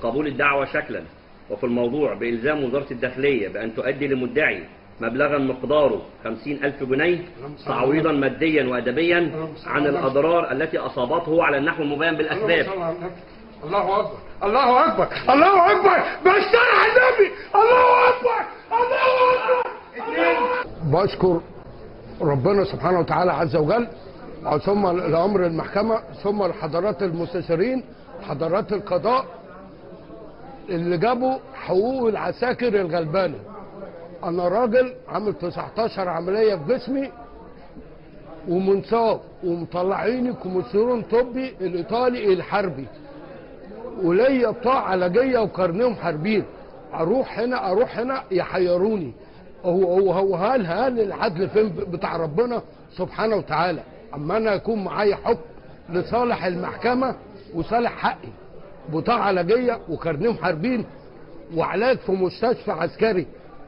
بقبول الدعوة شكلا وفي الموضوع بإلزام وزارة الداخلية بأن تؤدي لمدعي مبلغا مقداره 50 ألف جنيه تعويضا ماديا وأدبيا عن الأضرار التي أصابته على النحو المبين بالأسباب الله اكبر الله اكبر الله اكبر بشتري النبي الله اكبر الله اكبر بشكر ربنا سبحانه وتعالى عز وجل ثم لامر المحكمه ثم لحضرات المستشارين حضرات القضاء اللي جابوا حقوق العساكر الغلبانه انا راجل عامل 19 عمليه في جسمي ومنصاب ومطلعيني كوميسيون طبي الايطالي الحربي وليا بطاقه علاجيه وكارنيهم حاربين اروح هنا اروح هنا يحيروني هو هو هو هل هل العدل فين بتاع ربنا سبحانه وتعالى اما انا يكون معايا حكم لصالح المحكمه وصالح حقي بطاقه علاجيه وكارنيهم حاربين وعلاج في مستشفى عسكري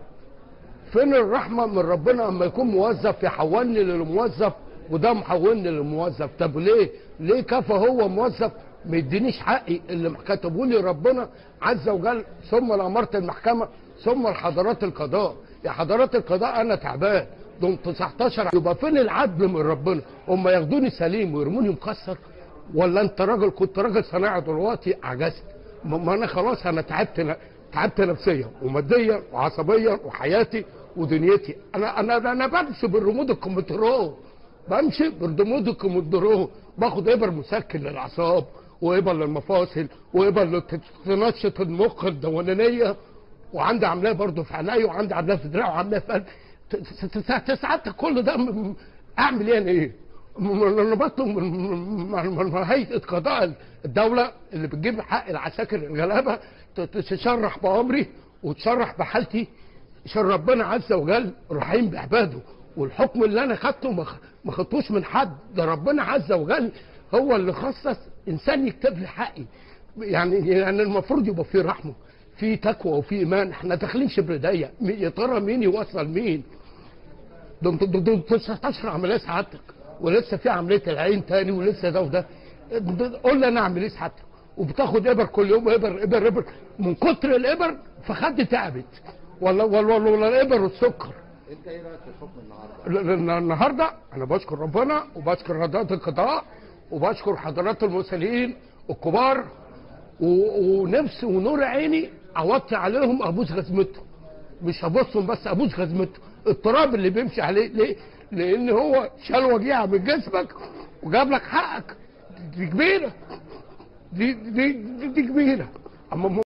فين الرحمه من ربنا اما يكون موظف يحولني للموظف وده محولني للموظف طب ليه ليه كفى هو موظف ما يدينيش حقي اللي كتبه لي ربنا عز وجل ثم لاماره المحكمه ثم لحضرات القضاء يا حضرات القضاء انا تعبان دول 19 يبقى فين العدل من ربنا هم ياخدوني سليم ويرموني مكسر ولا انت راجل كنت راجل صناعي دلوقتي عجزت ما ما انا خلاص انا تعبت تعبت نفسيا وماديا وعصبيا وحياتي ودنيتي انا انا انا بمشي بالرمود الكمبيوترات بمشي بالرمود الكمبيوترات باخد ابر مسكن للاعصاب وابر للمفاصل وابر لتنشط المخ الدورانيه وعندي عمليه برضه في عينيا وعندي عمليه في دراعي وعمليه في قلبي ساعات كل ده م- اعمل ايه انا ايه؟ م- انا بطلب من من- من هيئه قضاء الدوله اللي بتجيب حق العساكر الغلابه ت- تشرح بامري وتشرح بحالتي عشان ربنا عز وجل رحيم بعباده والحكم اللي انا خدته ما خ- ما خدتوش من حد ده ربنا عز وجل هو اللي خصص انسان يكتب لي حقي يعني يعني المفروض يبقى في رحمه في تقوى وفي ايمان احنا داخلين شبر ضيق م- يا ترى مين يوصل مين دول دول دول 19 عمليه سعادتك ولسه في عمليه العين تاني ولسه ده وده د- قول لي انا اعمل ايه سعادتك وبتاخد ابر كل يوم ابر ابر ابر من كتر الابر فخدي تعبت ولا ولا ولا, ولا الابر والسكر انت ايه رايك في الحكم النهارده؟ ل- ل- النهارده انا بشكر ربنا وبشكر رضاة القضاء وبشكر حضرات المرسلين الكبار و- ونفسي ونور عيني اوطي عليهم ابوس غزمتهم مش هبصهم بس ابوس غزمتهم التراب اللي بيمشي عليه ليه؟ لان هو شال وجيعه من جسمك وجاب لك حقك دي كبيره دي دي دي, دي كبيره اما